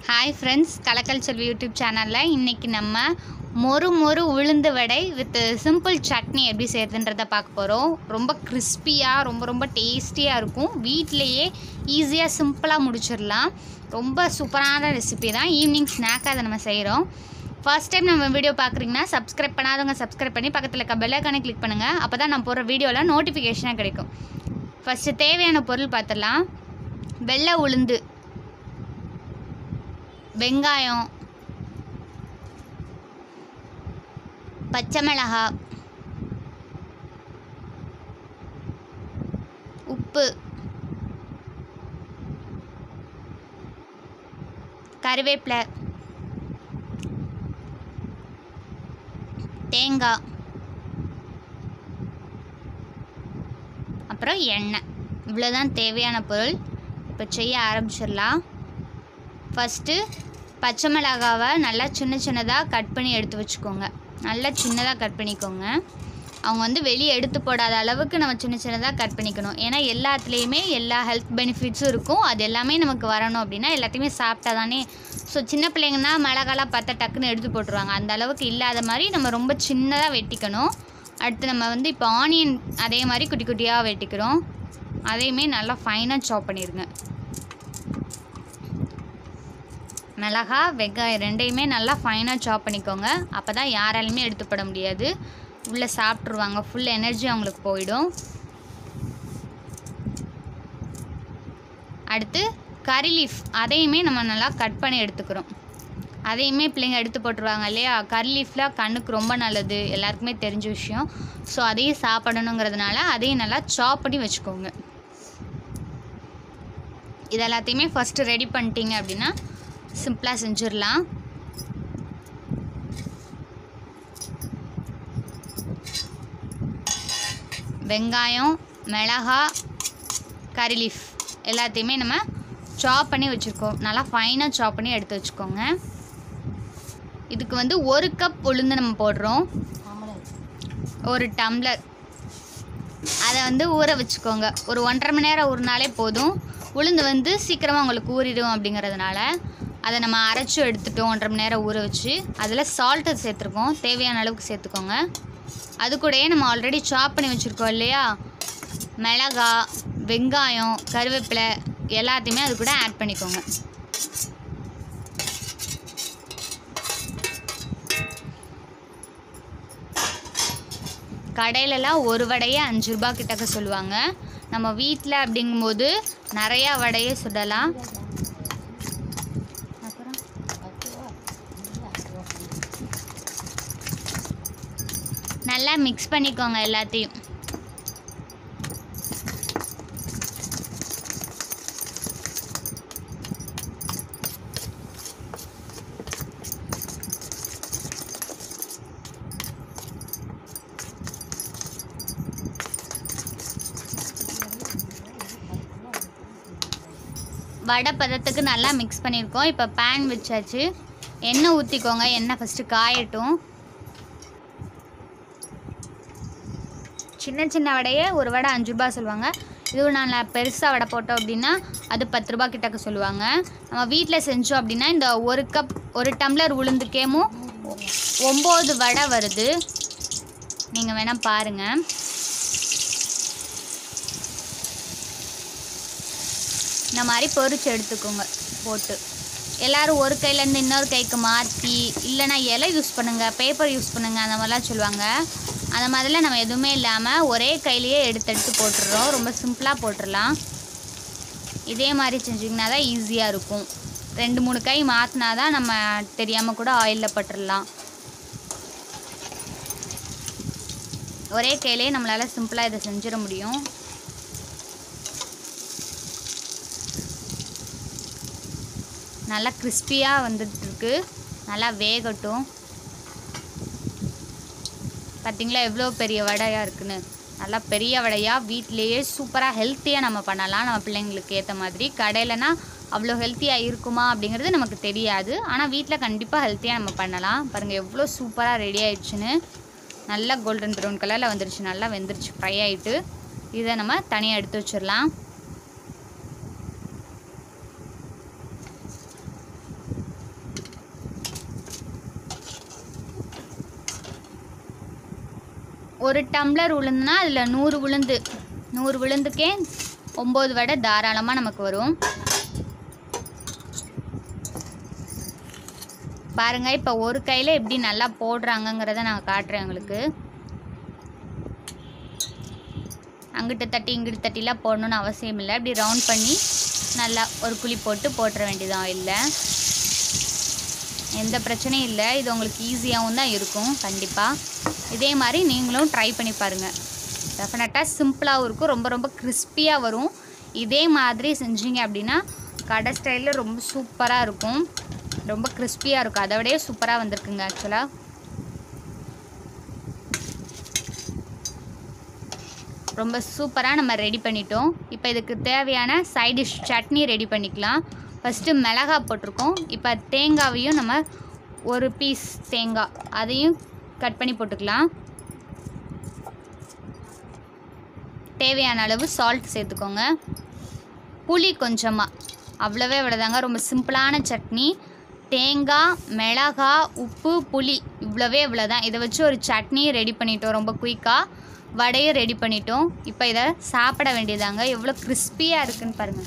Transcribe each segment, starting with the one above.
hi friends கலக்கல்ச்சர் YouTube சேனலில் இன்றைக்கி நம்ம மொறு மொறு உளுந்து வடை வித் சிம்பிள் சட்னி எப்படி செய்கிறதுன்றதை பார்க்க போகிறோம் ரொம்ப கிறிஸ்பியாக ரொம்ப ரொம்ப டேஸ்டியாக இருக்கும் வீட்டிலையே ஈஸியாக சிம்பிளாக முடிச்சிடலாம் ரொம்ப சூப்பரான ரெசிபி தான் ஈவினிங் ஸ்நாக்காக அதை நம்ம செய்கிறோம் ஃபர்ஸ்ட் டைம் நம்ம வீடியோ பார்க்குறீங்கன்னா சப்ஸ்கிரைப் பண்ணாதவங்க சப்ஸ்கிரைப் பண்ணி பக்கத்தில் இருக்க பெல்லைக்கானே கிளிக் பண்ணுங்கள் அப்போ தான் நான் போடுற வீடியோவில் நோட்டிஃபிகேஷனாக கிடைக்கும் ஃபஸ்ட்டு தேவையான பொருள் பார்த்துடலாம் வெள்ளை உளுந்து வெங்காயம் பச்சை மிளகாய் உப்பு கருவேப்பிலை தேங்காய் அப்புறம் எண்ணெய் இவ்வளோதான் தேவையான பொருள் இப்போ செய்ய ஆரம்பிச்சிடலாம் ஃபஸ்ட்டு பச்சை மிளகாவை நல்லா சின்ன சின்னதாக கட் பண்ணி எடுத்து வச்சுக்கோங்க நல்லா சின்னதாக கட் பண்ணிக்கோங்க அவங்க வந்து வெளியே எடுத்து போடாத அளவுக்கு நம்ம சின்ன சின்னதாக கட் பண்ணிக்கணும் ஏன்னா எல்லாத்துலேயுமே எல்லா ஹெல்த் பெனிஃபிட்ஸும் இருக்கும் அது எல்லாமே நமக்கு வரணும் அப்படின்னா எல்லாத்தையுமே சாப்பிட்டா தானே ஸோ சின்ன பிள்ளைங்கன்னா மிளகாலாம் பார்த்தா டக்குன்னு எடுத்து போட்டுருவாங்க அந்த அளவுக்கு இல்லாத மாதிரி நம்ம ரொம்ப சின்னதாக வெட்டிக்கணும் அடுத்து நம்ம வந்து இப்போ ஆனியன் அதே மாதிரி குட்டி குட்டியாக வெட்டிக்கிறோம் அதையுமே நல்லா ஃபைனாக சாப் பண்ணிடுங்க மிளகா வெங்காயம் ரெண்டையுமே நல்லா ஃபைனாக சாப் பண்ணிக்கோங்க அப்போ தான் யாராலையுமே எடுத்து போட முடியாது உள்ளே சாப்பிட்ருவாங்க ஃபுல் எனர்ஜி அவங்களுக்கு போயிடும் அடுத்து கறி லீஃப் அதையுமே நம்ம நல்லா கட் பண்ணி எடுத்துக்கிறோம் அதையுமே பிள்ளைங்க எடுத்து போட்டுருவாங்க இல்லையா கறி லீஃப்லாம் கண்ணுக்கு ரொம்ப நல்லது எல்லாருக்குமே தெரிஞ்ச விஷயம் ஸோ அதையும் சாப்பிடணுங்கிறதுனால அதையும் நல்லா சாப் பண்ணி வச்சுக்கோங்க இது எல்லாத்தையுமே ஃபஸ்ட்டு ரெடி பண்ணிட்டீங்க அப்படின்னா சிம்பிளாக செஞ்சிடலாம் வெங்காயம் மிளகா கறி லீஃப் எல்லாத்தையுமே நம்ம சாப் பண்ணி வச்சுருக்கோம் நல்லா ஃபைனாக சாப் பண்ணி எடுத்து வச்சுக்கோங்க இதுக்கு வந்து ஒரு கப் உளுந்து நம்ம போடுறோம் ஒரு டம்ளர் அதை வந்து ஊற வச்சுக்கோங்க ஒரு ஒன்றரை மணி நேரம் ஊறினாலே போதும் உளுந்து வந்து சீக்கிரமாக உங்களுக்கு ஊறிடும் அப்படிங்கிறதுனால அதை நம்ம அரைச்சி எடுத்துட்டோம் ஒன்றரை மணி நேரம் ஊற வச்சு அதில் சால்ட்டு சேர்த்துருக்கோம் தேவையான அளவுக்கு சேர்த்துக்கோங்க அது கூடயே நம்ம ஆல்ரெடி சாப் பண்ணி வச்சுருக்கோம் இல்லையா மிளகா வெங்காயம் கருவேப்பிலை எல்லாத்தையுமே அது கூட ஆட் பண்ணிக்கோங்க கடையிலலாம் ஒரு வடையே அஞ்சு ரூபா கிட்டக்க சொல்லுவாங்க நம்ம வீட்டில் அப்படிங்கும்போது நிறையா வடையே சுடலாம் அப்புறம் நல்லா மிக்ஸ் பண்ணிக்கோங்க எல்லாத்தையும் வடை பதத்துக்கு நல்லா மிக்ஸ் பண்ணியிருக்கோம் இப்போ பேன் வச்சாச்சு எண்ணெய் ஊற்றிக்கோங்க எண்ணெய் ஃபஸ்ட்டு காயட்டும் சின்ன சின்ன வடையே ஒரு வடை அஞ்சு ரூபா சொல்லுவாங்க இதுவும் நான் பெருசாக வடை போட்டோம் அப்படின்னா அது பத்து ரூபா கிட்டக்க சொல்லுவாங்க நம்ம வீட்டில் செஞ்சோம் அப்படின்னா இந்த ஒரு கப் ஒரு டம்ளர் உளுந்துக்கேமும் ஒம்பது வடை வருது நீங்கள் வேணால் பாருங்கள் இந்த மாதிரி பொரிச்சு எடுத்துக்கோங்க போட்டு எல்லோரும் ஒரு கையிலேருந்து இன்னொரு கைக்கு மாற்றி இல்லைனா இலை யூஸ் பண்ணுங்கள் பேப்பர் யூஸ் பண்ணுங்கள் அந்த மாதிரிலாம் சொல்லுவாங்க அந்த மாதிரிலாம் நம்ம எதுவுமே இல்லாமல் ஒரே கையிலையே எடுத்து எடுத்து போட்டுடுறோம் ரொம்ப சிம்பிளாக போட்டுடலாம் இதே மாதிரி செஞ்சிங்கன்னா தான் ஈஸியாக இருக்கும் ரெண்டு மூணு கை மாற்றினா தான் நம்ம தெரியாமல் கூட ஆயிலில் பட்டுடலாம் ஒரே கையிலே நம்மளால் சிம்பிளாக இதை செஞ்சிட முடியும் நல்லா கிறிஸ்பியாக வந்துட்டுருக்கு நல்லா வேகட்டும் பார்த்தீங்களா எவ்வளோ பெரிய வடையாக இருக்குன்னு நல்லா பெரிய வடையாக வீட்டிலேயே சூப்பராக ஹெல்த்தியாக நம்ம பண்ணலாம் நம்ம பிள்ளைங்களுக்கு ஏற்ற மாதிரி கடையிலனா அவ்வளோ ஹெல்த்தியாக இருக்குமா அப்படிங்கிறது நமக்கு தெரியாது ஆனால் வீட்டில் கண்டிப்பாக ஹெல்த்தியாக நம்ம பண்ணலாம் பாருங்கள் எவ்வளோ சூப்பராக ரெடி ஆயிடுச்சுன்னு நல்லா கோல்டன் ப்ரௌன் கலரில் வந்துருச்சு நல்லா வெந்துருச்சு ஃப்ரை ஆகிட்டு இதை நம்ம தனியாக எடுத்து வச்சிடலாம் ஒரு டம்ளர் உளுந்துனா அதில் நூறு உளுந்து நூறு உளுந்துக்கே ஒம்பது வடை தாராளமாக நமக்கு வரும் பாருங்க இப்போ ஒரு கையில் எப்படி நல்லா போடுறாங்கங்கிறத நான் காட்டுறேன் உங்களுக்கு அங்கிட்டு தட்டி இங்கிட்டு தட்டிலாம் போடணும்னு அவசியம் இல்லை இப்படி ரவுண்ட் பண்ணி நல்லா ஒரு குழி போட்டு போட்டுற வேண்டியதான் இல்லை எந்த பிரச்சனையும் இல்லை இது உங்களுக்கு ஈஸியாகவும் தான் இருக்கும் கண்டிப்பாக இதே மாதிரி நீங்களும் ட்ரை பண்ணி பாருங்கள் டெஃபினட்டாக சிம்பிளாகவும் இருக்கும் ரொம்ப ரொம்ப கிறிஸ்பியாக வரும் இதே மாதிரி செஞ்சீங்க அப்படின்னா கடை ஸ்டைலில் ரொம்ப சூப்பராக இருக்கும் ரொம்ப கிறிஸ்பியாக இருக்கும் அதை விடயே சூப்பராக வந்திருக்குங்க ஆக்சுவலாக ரொம்ப சூப்பராக நம்ம ரெடி பண்ணிட்டோம் இப்போ இதுக்கு தேவையான சைட் டிஷ் சட்னி ரெடி பண்ணிக்கலாம் ஃபஸ்ட்டு மிளகா போட்டிருக்கோம் இப்போ தேங்காவையும் நம்ம ஒரு பீஸ் தேங்காய் அதையும் கட் பண்ணி போட்டுக்கலாம் தேவையான அளவு சால்ட் சேர்த்துக்கோங்க புளி கொஞ்சமாக அவ்வளவே இவ்வளோதாங்க ரொம்ப சிம்பிளான சட்னி தேங்காய் மிளகா உப்பு புளி இவ்வளவே இவ்வளோதான் இதை வச்சு ஒரு சட்னி ரெடி பண்ணிட்டோம் ரொம்ப குயிக்காக வடையும் ரெடி பண்ணிட்டோம் இப்போ இதை சாப்பிட வேண்டியதாங்க எவ்வளோ கிறிஸ்பியாக இருக்குன்னு பாருங்கள்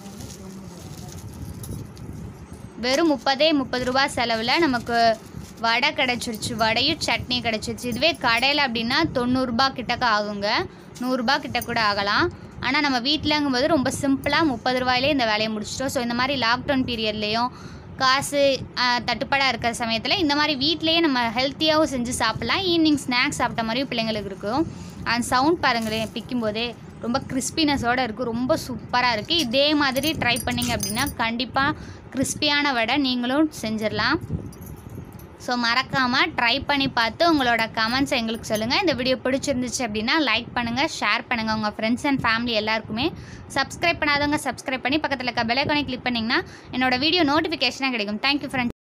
வெறும் முப்பதே முப்பது ரூபா செலவில் நமக்கு வடை கிடச்சிருச்சு வடையும் சட்னி கிடச்சிருச்சு இதுவே கடையில் அப்படின்னா தொண்ணூறுரூபா கிட்டக்க ஆகுங்க நூறுரூபா கிட்ட கூட ஆகலாம் ஆனால் நம்ம வீட்டிலங்கும்போது ரொம்ப சிம்பிளாக முப்பது ரூபாயிலே இந்த வேலையை முடிச்சிட்டோம் ஸோ இந்த மாதிரி லாக்டவுன் பீரியட்லேயும் காசு ஆஹ், தட்டுப்பாடாக இருக்கிற சமயத்தில் இந்த மாதிரி வீட்டிலேயே நம்ம ஹெல்த்தியாகவும் செஞ்சு சாப்பிட்லாம் ஈவினிங் ஸ்நாக்ஸ் சாப்பிட்ட மாதிரியும் பிள்ளைங்களுக்கு இருக்கும் அந்த சவுண்ட் பாருங்களேன் பிக்கும்போதே ரொம்ப கிறிஸ்பினஸோடு இருக்குது ரொம்ப சூப்பராக இருக்குது இதே மாதிரி ட்ரை பண்ணிங்க அப்படின்னா கண்டிப்பாக கிறிஸ்பியான வடை நீங்களும் செஞ்சிடலாம் ஸோ மறக்காமல் ட்ரை பண்ணி பார்த்து உங்களோட கமெண்ட்ஸை எங்களுக்கு சொல்லுங்கள் இந்த வீடியோ பிடிச்சிருந்துச்சு அப்படின்னா லைக் பண்ணுங்கள் ஷேர் பண்ணுங்கள் உங்கள் ஃப்ரெண்ட்ஸ் அண்ட் ஃபேமிலி எல்லாருக்குமே சப்ஸ்கிரைப் பண்ணாதவங்க சப்ஸ்கிரைப் பண்ணி பக்கத்தில் இருக்க பெல் ஐக்கானை கிளிக் பண்ணிங்கன்னா என்னோட வீடியோ நோட்டிஃபிகேஷனாக கிடைக்கும் தேங்க்யூ ஃப்ரெண்ட்ஸ்